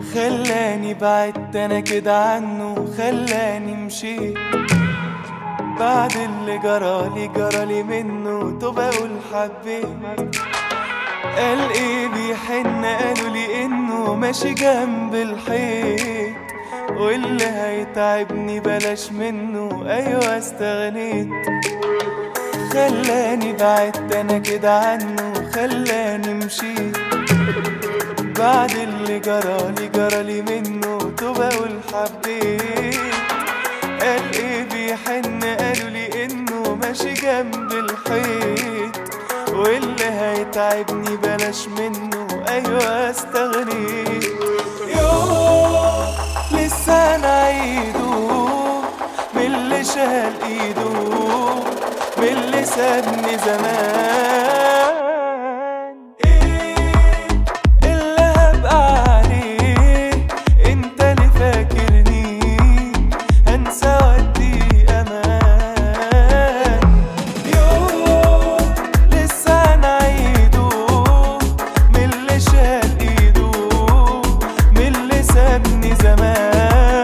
خلاني بعدت انا كده عنه خلاني مشيت بعد اللي جرالي جرالي منه طب اقول حبيت قال ايه بيحن قالوا لي انه ماشي جنب الحيط واللي هيتعبني بلاش منه ايوه استغنيت خلاني بعدت انا كده عنه خلاني مشيت بعد اللي جرالي جرالي منه طب اقول حبيت قال ايه بيحن قالوا لي انه ماشي جنب الحيط واللي هيتعبني بلاش منه ايوه استغنيت يوم لسه نعيده من اللي شال ايده من اللي سابني زمان ايه اللي هبقى عليه انت اللي فاكرني هنسى ودي امان يوم لسه نعيده من اللي شال ايده من اللي سابني زمان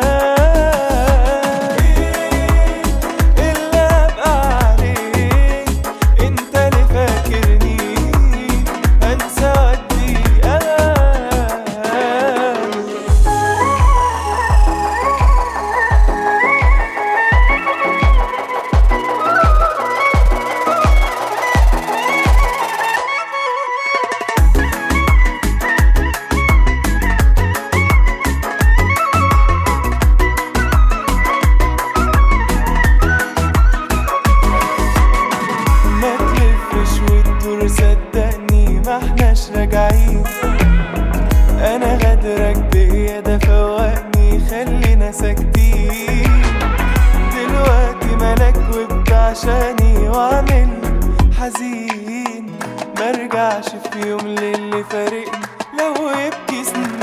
ايه اللي ابقى عليه انت اللي فاكرني هنسى ودي امان ما تلفش وتدور صدقني ما احناش راجعين انا غدرك بيا ده فوقني خلينا ساكتين دلوقتي ملك وبتعشاني وعامل حزين مرجعش في يوم للي فارقني لو يبكي سنين